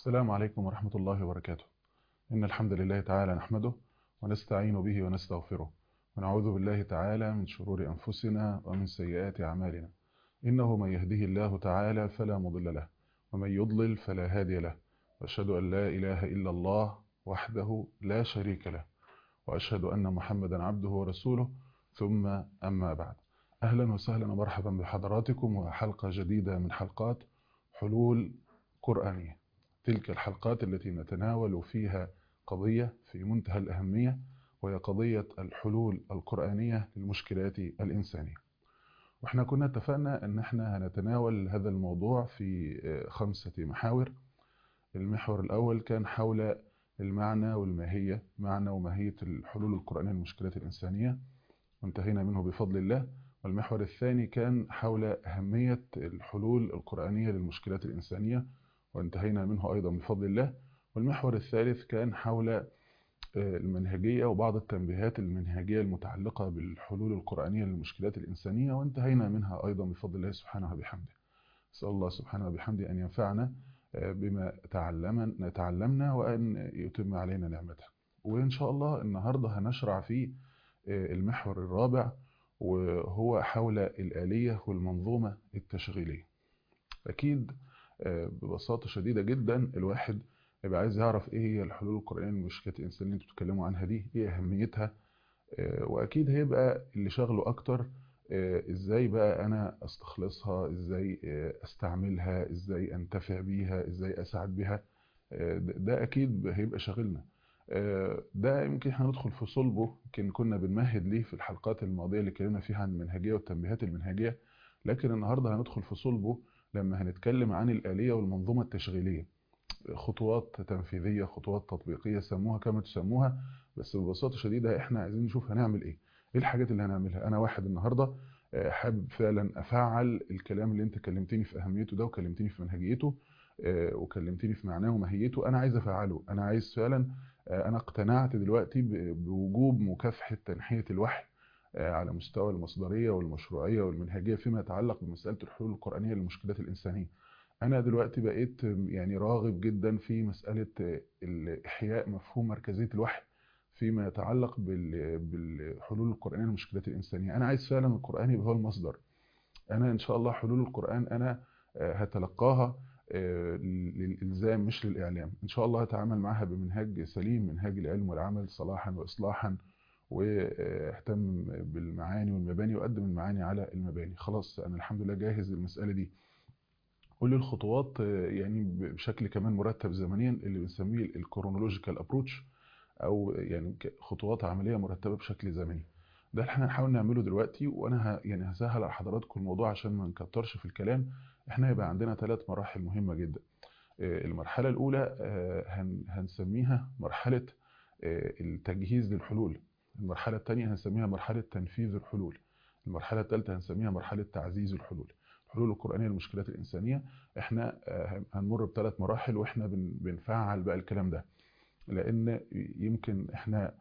السلام عليكم ورحمة الله وبركاته إن الحمد لله تعالى نحمده ونستعين به ونستغفره ونعوذ بالله تعالى من شرور أنفسنا ومن سيئات أعمالنا إنه من يهده الله تعالى فلا مضل له ومن يضلل فلا هادي له وأشهد أن لا إله إلا الله وحده لا شريك له وأشهد أن محمدا عبده ورسوله ثم أما بعد أهلا وسهلا ومرحبا بحضراتكم وحلقة جديدة من حلقات حلول قرآنية تلك الحلقات التي نتناول فيها قضية في منتهى الأهمية وهي قضية الحلول القرآنية للمشكلات الإنسانية واحنا كنا اتفقنا ان احنا هنتناول هذا الموضوع في خمسة محاور المحور الأول كان حول المعنى والماهية معنى وماهية الحلول القرآنية للمشكلات الإنسانية وانتهينا منه بفضل الله والمحور الثاني كان حول أهمية الحلول القرآنية للمشكلات الإنسانية وانتهينا منه أيضا بفضل الله والمحور الثالث كان حول المنهجية وبعض التنبيهات المنهجية المتعلقة بالحلول القرآنية للمشكلات الإنسانية وانتهينا منها أيضا بفضل الله سبحانه وبحمده أسأل الله سبحانه وبحمده أن ينفعنا بما تعلمنا تعلمنا وأن يتم علينا نعمته وإن شاء الله النهاردة هنشرع في المحور الرابع وهو حول الآلية والمنظومة التشغيلية أكيد ببساطة شديدة جدا الواحد يبقى عايز يعرف ايه هي الحلول القرآنية للمشكلات الإنسانية اللي انتوا بتتكلموا عنها دي ايه أهميتها وأكيد هيبقى اللي شغله أكتر ازاي بقى أنا أستخلصها ازاي أستعملها ازاي أنتفع بيها ازاي أسعد بها ده أكيد هيبقى شاغلنا ده يمكن احنا ندخل في صلبه يمكن كنا بنمهد ليه في الحلقات الماضية اللي اتكلمنا فيها عن المنهجية والتنبيهات المنهجية لكن النهاردة هندخل في صلبه لما هنتكلم عن الآلية والمنظومة التشغيلية خطوات تنفيذية خطوات تطبيقية سموها كما تسموها بس ببساطة شديدة احنا عايزين نشوف هنعمل ايه ايه الحاجات اللي هنعملها انا واحد النهاردة حابب فعلا افعل الكلام اللي انت كلمتني في اهميته ده وكلمتني في منهجيته وكلمتني في معناه وماهيته انا عايز افعله انا عايز فعلا انا اقتنعت دلوقتي بوجوب مكافحة تنحية الوحي على مستوى المصدرية والمشروعية والمنهجية فيما يتعلق بمسألة الحلول القرآنية للمشكلات الإنسانية أنا دلوقتي بقيت يعني راغب جدا في مسألة إحياء مفهوم مركزية الوحي فيما يتعلق بالحلول القرآنية للمشكلات الإنسانية أنا عايز فعلا القرآن يبقى هو المصدر أنا إن شاء الله حلول القرآن أنا هتلقاها للإلزام مش للإعلام إن شاء الله هتعامل معها بمنهج سليم منهج العلم والعمل صلاحا وإصلاحا واهتم بالمعاني والمباني وقدم المعاني على المباني خلاص أنا الحمد لله جاهز للمسألة دي كل الخطوات يعني بشكل كمان مرتب زمنيا اللي بنسميه الكرونولوجيكال ابروتش او يعني خطوات عمليه مرتبه بشكل زمني ده اللي احنا هنحاول نعمله دلوقتي وانا يعني هسهل على حضراتكم الموضوع عشان ما نكترش في الكلام احنا هيبقى عندنا ثلاث مراحل مهمه جدا المرحله الاولى هنسميها مرحله التجهيز للحلول المرحله الثانيه هنسميها مرحله تنفيذ الحلول المرحله الثالثه هنسميها مرحله تعزيز الحلول الحلول القرآنية للمشكلات الإنسانية احنا هنمر بثلاث مراحل واحنا بنفعل بقى الكلام ده لأن يمكن احنا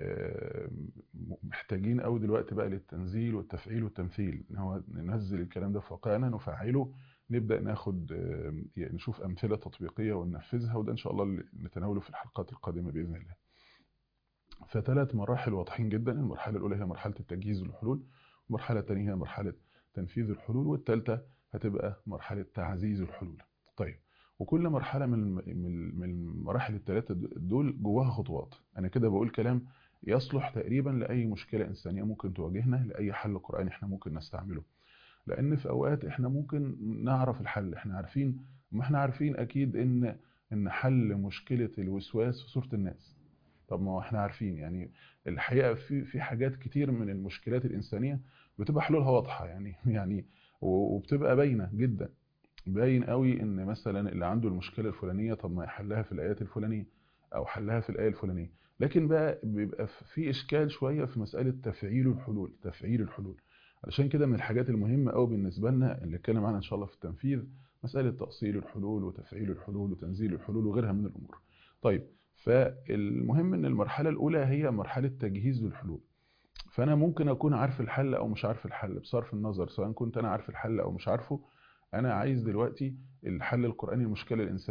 محتاجين قوي دلوقتي بقى للتنزيل والتفعيل والتمثيل ان هو ننزل الكلام ده في واقعنا نفعله نبدأ ناخد يعني نشوف أمثلة تطبيقية وننفذها وده إن شاء الله نتناوله في الحلقات القادمة بإذن الله فثلاث مراحل واضحين جدا المرحلة الأولى هي مرحلة التجهيز للحلول المرحلة الثانية هي مرحلة تنفيذ الحلول والثالثه هتبقى مرحله تعزيز الحلول طيب وكل مرحله من من المراحل الثلاثه دول جواها خطوات انا كده بقول كلام يصلح تقريبا لاي مشكله انسانيه ممكن تواجهنا لاي حل قراني احنا ممكن نستعمله لان في اوقات احنا ممكن نعرف الحل احنا عارفين ما احنا عارفين اكيد ان ان حل مشكله الوسواس في صوره الناس طب ما احنا عارفين يعني الحقيقه في في حاجات كتير من المشكلات الانسانيه بتبقى حلولها واضحه يعني يعني وبتبقى باينه جدا باين قوي ان مثلا اللي عنده المشكله الفلانيه طب ما يحلها في الايات الفلانيه او حلها في الايه الفلانيه لكن بقى بيبقى في اشكال شويه في مساله تفعيل الحلول تفعيل الحلول علشان كده من الحاجات المهمه قوي بالنسبه لنا اللي اتكلم عنها ان شاء الله في التنفيذ مساله تاصيل الحلول وتفعيل الحلول وتنزيل الحلول وغيرها من الامور طيب فالمهم ان المرحله الاولى هي مرحله تجهيز للحلول فانا ممكن اكون عارف الحل او مش عارف الحل بصرف النظر سواء كنت انا عارف الحل او مش عارفه انا عايز دلوقتي الحل القراني للمشكله الانسانيه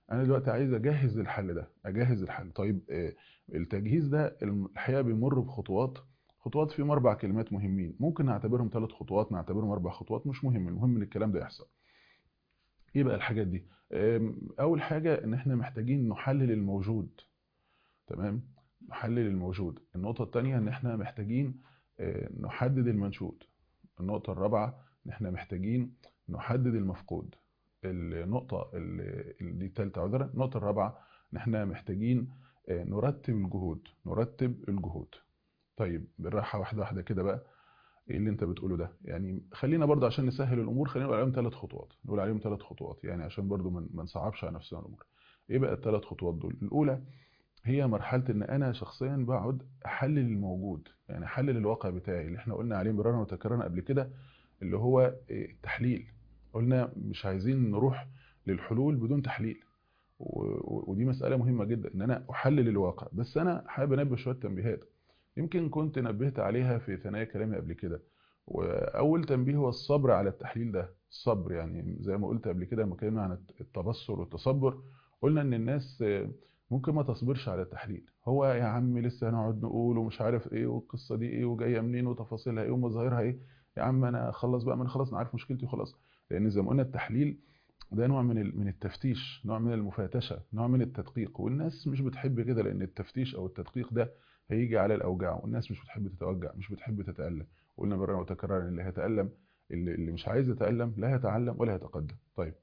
انا دلوقتي عايز اجهز الحل ده اجهز الحل طيب آه، التجهيز ده الحقيقه بيمر بخطوات خطوات فيهم اربع كلمات مهمين ممكن نعتبرهم ثلاث خطوات نعتبرهم اربع خطوات مش مهم المهم ان الكلام ده يحصل ايه بقى الحاجات دي آم، اول حاجه ان احنا محتاجين نحلل الموجود تمام نحلل الموجود النقطه الثانيه ان احنا محتاجين آه، نحدد المنشود النقطه الرابعه ان احنا محتاجين نحدد المفقود النقطه اللي اللي الثالثه عذرا النقطه الرابعه ان احنا محتاجين آه، نرتب الجهود نرتب الجهود طيب بالراحه واحده واحده كده بقى ايه اللي انت بتقوله ده يعني خلينا برضه عشان نسهل الامور خلينا نقول عليهم ثلاث خطوات نقول عليهم ثلاث خطوات يعني عشان برضه ما ما نصعبش على نفسنا الامور ايه بقى الثلاث خطوات دول الاولى هي مرحله ان انا شخصيا بقعد احلل الموجود يعني احلل الواقع بتاعي اللي احنا قلنا عليه مرارا وتكرارا قبل كده اللي هو إيه، التحليل قلنا مش عايزين نروح للحلول بدون تحليل و- و- ودي مسألة مهمة جدا ان انا احلل الواقع بس انا حابب انبه شوية تنبيهات يمكن كنت نبهت عليها في ثنايا كلامي قبل كده واول تنبيه هو الصبر على التحليل ده الصبر يعني زي ما قلت قبل كده لما اتكلمنا عن التبصر والتصبر قلنا ان الناس آه، ممكن ما تصبرش على التحليل هو يا عم لسه هنقعد نقول ومش عارف ايه والقصة دي ايه وجاية منين وتفاصيلها ايه ومظاهرها ايه يا عم انا اخلص بقى من خلاص انا عارف مشكلتي وخلاص لان زي ما قلنا التحليل ده نوع من ال- من التفتيش نوع من المفاتشة نوع من التدقيق والناس مش بتحب كده لان التفتيش او التدقيق ده هيجي على الاوجاع والناس مش بتحب تتوجع مش بتحب تتألم قلنا مرة وتكرارا اللي هيتألم اللي اللي مش عايز يتألم لا يتعلم ولا يتقدم طيب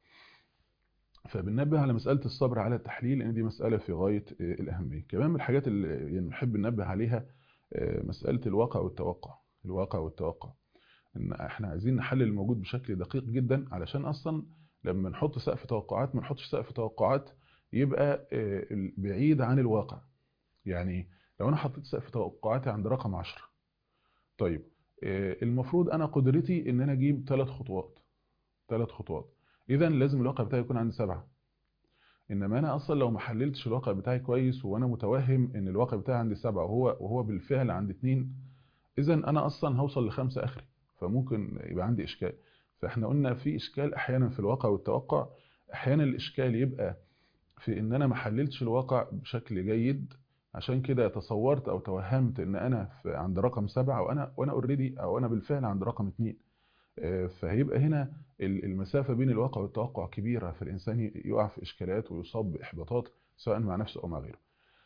فبننبه على مسألة الصبر على التحليل لان دي مسألة في غاية آه، الأهمية كمان من الحاجات اللي يعني نحب ننبه عليها آه، مسألة الواقع والتوقع الواقع والتوقع ان احنا عايزين نحلل الموجود بشكل دقيق جدا علشان اصلا لما نحط سقف توقعات ما نحطش سقف توقعات يبقى آه، بعيد عن الواقع يعني لو انا حطيت سقف توقعاتي عند رقم 10 طيب آه، المفروض انا قدرتي ان انا اجيب ثلاث خطوات ثلاث خطوات اذا لازم الواقع بتاعي يكون عندي سبعة انما انا اصلا لو ما حللتش الواقع بتاعي كويس وانا متوهم ان الواقع بتاعي عندي سبعة وهو وهو بالفعل عندي اتنين اذا انا اصلا هوصل لخمسة اخري فممكن يبقى عندي اشكال فاحنا قلنا في اشكال احيانا في الواقع والتوقع احيانا الاشكال يبقى في ان انا ما حللتش الواقع بشكل جيد عشان كده تصورت او توهمت ان انا في عند رقم سبعة وانا وانا اوريدي او انا بالفعل عند رقم اتنين آه، فهيبقى هنا ال- المسافة بين الواقع والتوقع كبيرة فالإنسان ي- يقع في إشكالات ويصاب بإحباطات سواء مع نفسه أو مع غيره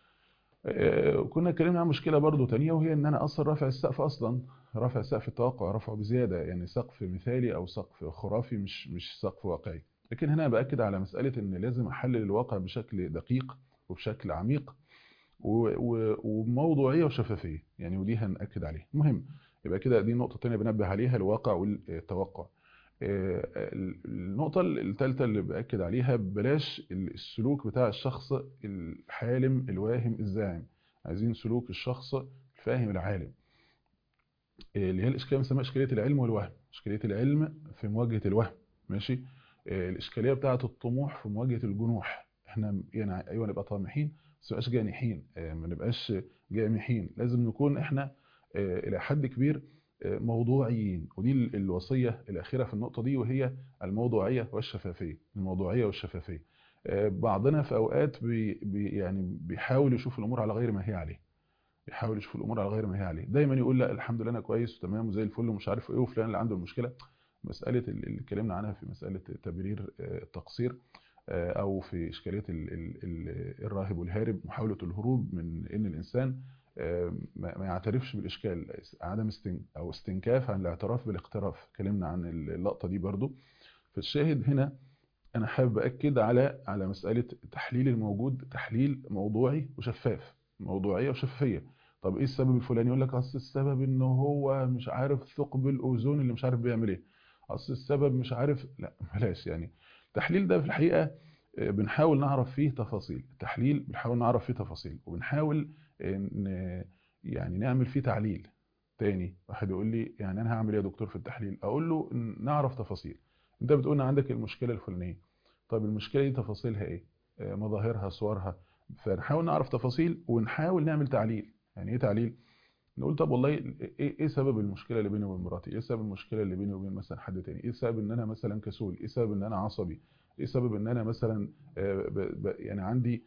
آه، كنا اتكلمنا عن مشكلة برضو تانية وهي ان انا اصلا رافع السقف اصلا رافع سقف التوقع رافعه بزيادة يعني سقف مثالي او سقف خرافي مش مش سقف واقعي لكن هنا بأكد على مسألة ان لازم احلل الواقع بشكل دقيق وبشكل عميق و- و- وبموضوعية وشفافية يعني ودي هنأكد عليها المهم يبقى كده دي نقطة تانية بنبه عليها الواقع والتوقع آه، النقطة الثالثة اللي بأكد عليها بلاش السلوك بتاع الشخص الحالم الواهم الزاعم عايزين سلوك الشخص الفاهم العالم آه، اللي هي الإشكالية بنسميها إشكالية العلم والوهم إشكالية العلم في مواجهة الوهم ماشي آه، الإشكالية بتاعة الطموح في مواجهة الجنوح احنا يعني أيوة نبقى طامحين بس ما نبقاش جانحين آه، ما نبقاش جامحين لازم نكون احنا آه، إلى حد كبير آه، موضوعيين ودي ال- الوصية الأخيرة في النقطة دي وهي الموضوعية والشفافية الموضوعية والشفافية آه، بعضنا في أوقات بي بي يعني بيحاول يشوف الأمور على غير ما هي عليه بيحاول يشوف الأمور على غير ما هي عليه دايما يقول لا الحمد لله أنا كويس وتمام وزي الفل ومش عارف إيه وفلان اللي عنده المشكلة مسألة ال- اللي اتكلمنا عنها في مسألة تبرير آه، التقصير آه، أو في إشكالية ال- ال- ال- الراهب والهارب محاولة الهروب من إن الإنسان آه، ما ما يعترفش بالإشكال عدم استن أو استنكاف عن الاعتراف بالاقتراف اتكلمنا عن اللقطة دي برضو فالشاهد هنا أنا حابب أكد على على مسألة تحليل الموجود تحليل موضوعي وشفاف موضوعية وشفافية طب إيه السبب الفلاني يقول لك أصل السبب إنه هو مش عارف ثقب الأوزون اللي مش عارف بيعمل إيه أصل السبب مش عارف لا بلاش يعني التحليل ده في الحقيقة آه، بنحاول نعرف فيه تفاصيل التحليل بنحاول نعرف فيه تفاصيل وبنحاول ان يعني نعمل فيه تعليل تاني واحد يقول لي يعني انا هعمل ايه يا دكتور في التحليل اقول له إن نعرف تفاصيل انت بتقول إن عندك المشكله الفلانيه طب المشكله دي تفاصيلها ايه آه، مظاهرها صورها فنحاول نعرف تفاصيل ونحاول نعمل تعليل يعني ايه تعليل نقول طب والله ايه ايه سبب المشكله اللي بيني وبين مراتي ايه سبب المشكله اللي بيني وبين مثلا حد تاني ايه سبب ان انا مثلا كسول ايه سبب ان انا عصبي ايه سبب ان انا مثلا يعني عندي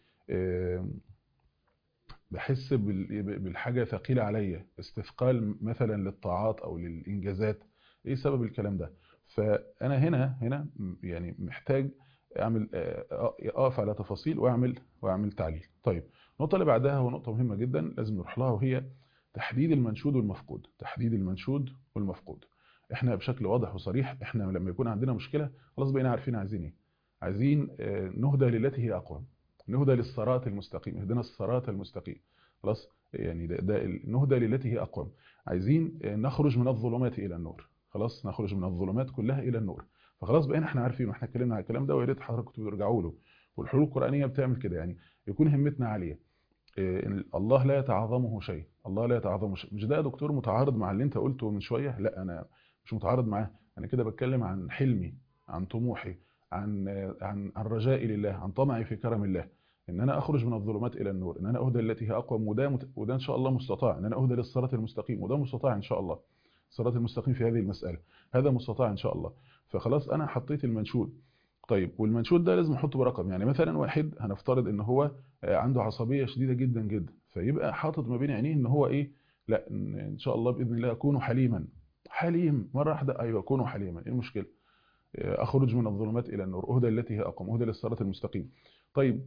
بحس بالحاجه ثقيله عليا استثقال مثلا للطاعات او للانجازات ايه سبب الكلام ده فانا هنا هنا يعني محتاج اعمل اقف على تفاصيل واعمل واعمل تعليل طيب النقطه اللي بعدها هو نقطه مهمه جدا لازم نروح لها وهي تحديد المنشود والمفقود تحديد المنشود والمفقود احنا بشكل واضح وصريح احنا لما يكون عندنا مشكله خلاص بقينا عارفين عايزين ايه عايزين نهدى للتي هي اقوم نهدى للصراط المستقيم اهدنا الصراط المستقيم خلاص يعني ده, ده نهدى للتي هي اقوم عايزين نخرج من الظلمات الى النور خلاص نخرج من الظلمات كلها الى النور فخلاص بقينا احنا عارفين واحنا اتكلمنا على الكلام ده ويا ريت حضراتكم ترجعوا له والحلول القرانيه بتعمل كده يعني يكون همتنا عاليه إن الله لا يتعاظمه شيء الله لا يتعاظمه شيء مش ده يا دكتور متعارض مع اللي انت قلته من شويه لا انا مش متعارض معاه انا كده بتكلم عن حلمي عن طموحي عن عن عن رجائي لله عن طمعي في كرم الله ان انا اخرج من الظلمات الى النور ان انا اهدى التي هي اقوم وده مت... وده ان شاء الله مستطاع ان انا اهدى للصراط المستقيم وده مستطاع ان شاء الله الصراط المستقيم في هذه المساله هذا مستطاع ان شاء الله فخلاص انا حطيت المنشود طيب والمنشود ده لازم احطه برقم يعني مثلا واحد هنفترض ان هو عنده عصبيه شديده جدا جدا فيبقى حاطط ما بين عينيه ان هو ايه لا ان شاء الله باذن الله اكون حليما حليم مره واحده ايوه اكون حليما ايه المشكله اخرج من الظلمات الى النور اهدى التي هي اقوم اهدى للصراط المستقيم طيب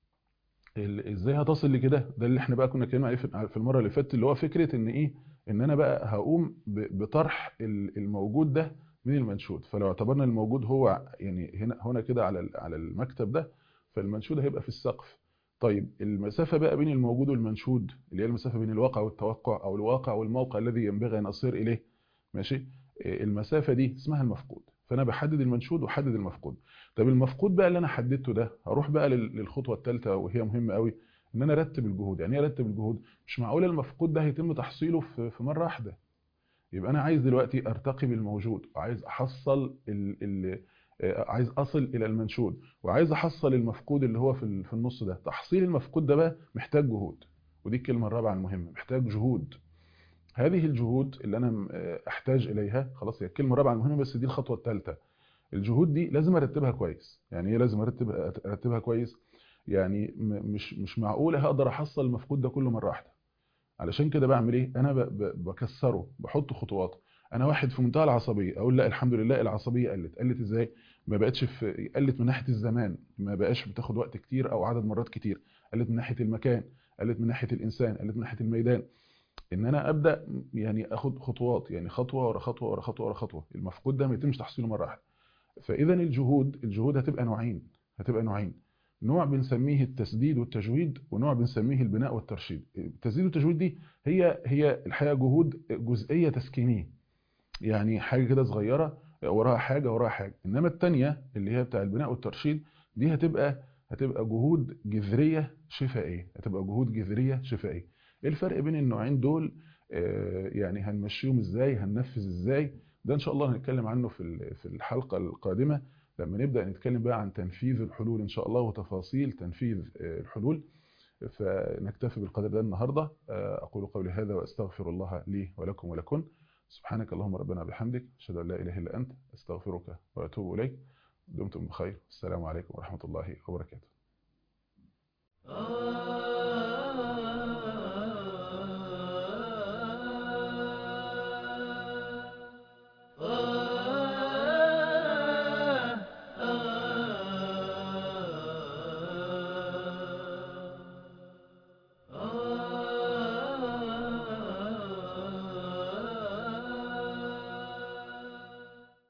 ازاي هتصل لكده ده اللي احنا بقى كنا اتكلمنا عليه في المره اللي فاتت اللي هو فكره ان ايه ان انا بقى هقوم بطرح الموجود ده من المنشود فلو اعتبرنا الموجود هو يعني هنا هنا كده على على المكتب ده فالمنشود هيبقى في السقف طيب المسافه بقى بين الموجود والمنشود اللي هي المسافه بين الواقع والتوقع او الواقع والموقع الذي ينبغي ان اصير اليه ماشي المسافه دي اسمها المفقود فانا بحدد المنشود واحدد المفقود طب المفقود بقى اللي انا حددته ده هروح بقى للخطوه الثالثه وهي مهمه قوي ان انا ارتب الجهود يعني ايه ارتب الجهود مش معقول المفقود ده هيتم تحصيله في مره واحده يبقى انا عايز دلوقتي ارتقي بالموجود وعايز احصل ال ال عايز اصل الى المنشود وعايز احصل المفقود اللي هو في في النص ده تحصيل المفقود ده بقى محتاج جهود ودي الكلمه الرابعه المهمه محتاج جهود هذه الجهود اللي انا احتاج اليها خلاص هي الكلمه الرابعه المهمه بس دي الخطوه الثالثه الجهود دي لازم ارتبها كويس يعني ايه لازم ارتب ارتبها كويس يعني مش مش معقوله هقدر احصل المفقود ده كله مره واحده علشان كده بعمل ايه انا بكسره بحط خطوات انا واحد في منتهى العصبيه اقول لا الحمد لله العصبيه قلت قلت ازاي ما بقتش في قلت من ناحيه الزمان ما بقاش بتاخد وقت كتير او عدد مرات كتير قلت من ناحيه المكان قلت من ناحيه الانسان قلت من ناحيه الميدان ان انا ابدا يعني اخد خطوات يعني خطوه ورا خطوه ورا خطوه ورا خطوه المفقود ده ما يتمش تحصيله مره واحده فاذا الجهود الجهود هتبقى نوعين هتبقى نوعين نوع بنسميه التسديد والتجويد ونوع بنسميه البناء والترشيد التسديد والتجويد دي هي هي الحقيقه جهود جزئيه تسكينيه يعني حاجه كده صغيره وراها حاجه وراها حاجه انما الثانيه اللي هي بتاع البناء والترشيد دي هتبقى هتبقى جهود جذريه شفائيه هتبقى جهود جذريه شفائيه ايه الفرق بين النوعين دول يعني هنمشيهم ازاي هننفذ ازاي ده ان شاء الله هنتكلم عنه في في الحلقه القادمه لما نبدا نتكلم بقى عن تنفيذ الحلول ان شاء الله وتفاصيل تنفيذ الحلول فنكتفي بالقدر ده النهارده اقول قولي هذا واستغفر الله لي ولكم ولكن سبحانك اللهم ربنا بحمدك اشهد ان لا اله الا انت استغفرك واتوب اليك دمتم بخير السلام عليكم ورحمه الله وبركاته